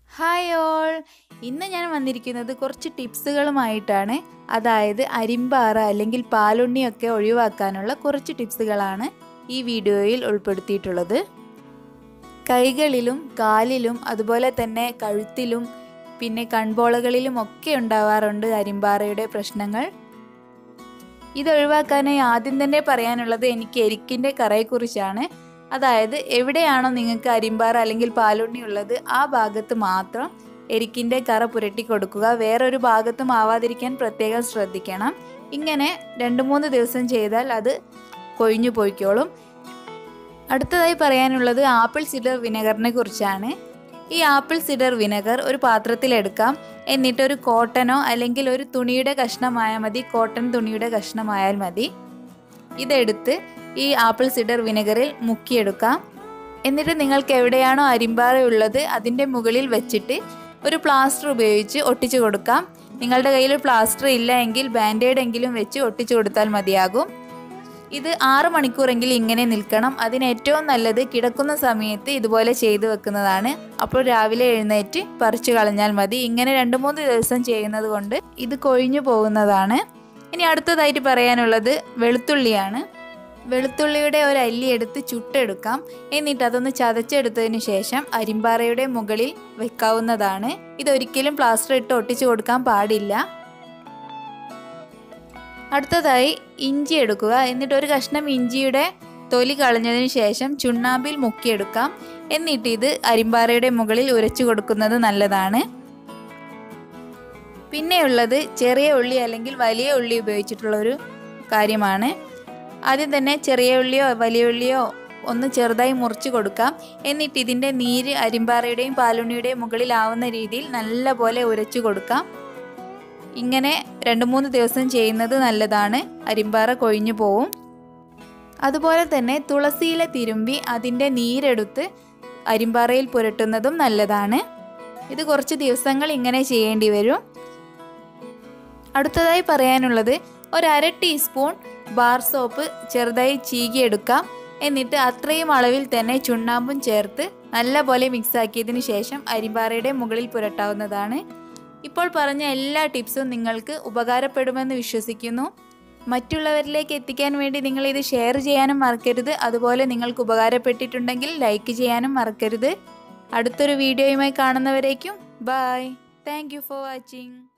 hi all ഇന്ന് ഞാൻ വന്നിരിക്കുന്നത് കുറച്ച് ടിപ്സുകളുമായിട്ടാണ് അതായത് അരിമ്പാറ അല്ലെങ്കിൽ പാലുണ്ണിയൊക്കെ ഒഴിവാക്കാനുള്ള കുറച്ച് ടിപ്സുകളാണ് ഈ വീഡിയോയിൽ ഉൾപ്പെടുത്തിയിട്ടുള്ളത് കൈകളിലും കാലിലും അതുപോലെ തന്നെ കഴുത്തിലും പിന്നെ കൺപോളകളിലും ഒക്കെ ഉണ്ടാവാറുണ്ട് അരിമ്പാറയുടെ പ്രശ്നങ്ങൾ ഇത് ഒഴിവാക്കാനായി ആദ്യം തന്നെ പറയാനുള്ളത് എനിക്ക് എരിക്കിൻ്റെ കറയെക്കുറിച്ചാണ് അതായത് എവിടെയാണോ നിങ്ങൾക്ക് അരിമ്പാറ അല്ലെങ്കിൽ പാലുണ്ണി ഉള്ളത് ആ ഭാഗത്ത് മാത്രം എരിക്കിൻ്റെ കറ പുരട്ടി കൊടുക്കുക വേറൊരു ഭാഗത്തും ആവാതിരിക്കാൻ പ്രത്യേകം ശ്രദ്ധിക്കണം ഇങ്ങനെ രണ്ട് മൂന്ന് ദിവസം ചെയ്താൽ അത് കൊഴിഞ്ഞു പോയിക്കോളും അടുത്തതായി പറയാനുള്ളത് ആപ്പിൾ സിഡർ വിനെഗറിനെ കുറിച്ചാണ് ഈ ആപ്പിൾ സിഡർ വിനെഗർ ഒരു പാത്രത്തിലെടുക്കാം എന്നിട്ട് ഒരു കോട്ടനോ അല്ലെങ്കിൽ ഒരു തുണിയുടെ കഷ്ണമായാൽ മതി കോട്ടൺ തുണിയുടെ കഷ്ണമായാൽ മതി ഇതെടുത്ത് ഈ ആപ്പിൾ സിഡർ വിനെഗറിൽ മുക്കിയെടുക്കാം എന്നിട്ട് നിങ്ങൾക്ക് എവിടെയാണോ അരിമ്പാറ ഉള്ളത് അതിൻ്റെ മുകളിൽ വെച്ചിട്ട് ഒരു പ്ലാസ്റ്റർ ഉപയോഗിച്ച് ഒട്ടിച്ചു കൊടുക്കാം നിങ്ങളുടെ കയ്യിൽ പ്ലാസ്റ്റർ ഇല്ല എങ്കിൽ ബാൻഡേഡ് എങ്കിലും വെച്ച് ഒട്ടിച്ചു കൊടുത്താൽ മതിയാകും ഇത് ആറ് മണിക്കൂറെങ്കിലും ഇങ്ങനെ നിൽക്കണം അതിന് ഏറ്റവും നല്ലത് കിടക്കുന്ന സമയത്ത് ഇതുപോലെ ചെയ്തു വെക്കുന്നതാണ് അപ്പോൾ രാവിലെ എഴുന്നേറ്റ് പറിച്ചു കളഞ്ഞാൽ മതി ഇങ്ങനെ രണ്ട് മൂന്ന് ദിവസം ചെയ്യുന്നത് കൊണ്ട് ഇത് കൊഴിഞ്ഞു പോകുന്നതാണ് ഇനി അടുത്തതായിട്ട് പറയാനുള്ളത് വെളുത്തുള്ളിയാണ് വെളുത്തുള്ളിയുടെ ഒരു അല്ലി എടുത്ത് ചുട്ടെടുക്കാം എന്നിട്ട് അതൊന്ന് ചതച്ചെടുത്തതിന് ശേഷം അരിമ്പാറയുടെ മുകളിൽ വെക്കാവുന്നതാണ് ഇതൊരിക്കലും പ്ലാസ്റ്റർ ഇട്ട് ഒട്ടിച്ചു കൊടുക്കാൻ പാടില്ല അടുത്തതായി ഇഞ്ചി എടുക്കുക എന്നിട്ട് ഒരു കഷ്ണം ഇഞ്ചിയുടെ തൊലി കളഞ്ഞതിന് ശേഷം ചുണ്ണാമ്പിൽ മുക്കിയെടുക്കാം എന്നിട്ട് ഇത് അരിമ്പാറയുടെ മുകളിൽ ഉരച്ചു കൊടുക്കുന്നത് നല്ലതാണ് പിന്നെയുള്ളത് ചെറിയ ഉള്ളി അല്ലെങ്കിൽ വലിയ ഉള്ളി ഉപയോഗിച്ചിട്ടുള്ള ഒരു കാര്യമാണ് ആദ്യം തന്നെ ചെറിയ ഉള്ളിയോ വലിയ ഉള്ളിയോ ഒന്ന് ചെറുതായി മുറിച്ച് കൊടുക്കാം എന്നിട്ട് ഇതിൻ്റെ നീര് അരിമ്പാറയുടെയും പാലുണ്ണിയുടെയും മുകളിലാവുന്ന രീതിയിൽ നല്ലപോലെ ഉരച്ചു കൊടുക്കാം ഇങ്ങനെ രണ്ട് മൂന്ന് ദിവസം ചെയ്യുന്നത് നല്ലതാണ് അരിമ്പാറ കൊഴിഞ്ഞു പോവും അതുപോലെ തന്നെ തുളസിയില തിരുമ്പി അതിൻ്റെ നീരെടുത്ത് അരിമ്പാറയിൽ പുരട്ടുന്നതും നല്ലതാണ് ഇത് കുറച്ച് ദിവസങ്ങൾ ഇങ്ങനെ ചെയ്യേണ്ടി വരും അടുത്തതായി പറയാനുള്ളത് ഒരു അര ടീസ്പൂൺ ബാർ സോപ്പ് ചെറുതായി ചീകിയെടുക്കാം എന്നിട്ട് അത്രയും അളവിൽ തന്നെ ചുണ്ണാമ്പും ചേർത്ത് നല്ലപോലെ മിക്സ് ആക്കിയതിന് ശേഷം അരിമ്പാറയുടെ മുകളിൽ പുരട്ടാവുന്നതാണ് ഇപ്പോൾ പറഞ്ഞ എല്ലാ ടിപ്സും നിങ്ങൾക്ക് ഉപകാരപ്പെടുമെന്ന് വിശ്വസിക്കുന്നു മറ്റുള്ളവരിലേക്ക് എത്തിക്കാൻ വേണ്ടി നിങ്ങൾ ഇത് ഷെയർ ചെയ്യാനും മറക്കരുത് അതുപോലെ നിങ്ങൾക്ക് ഉപകാരപ്പെട്ടിട്ടുണ്ടെങ്കിൽ ലൈക്ക് ചെയ്യാനും മറക്കരുത് അടുത്തൊരു വീഡിയോയുമായി കാണുന്നവരേക്കും ബൈ താങ്ക് ഫോർ വാച്ചിങ്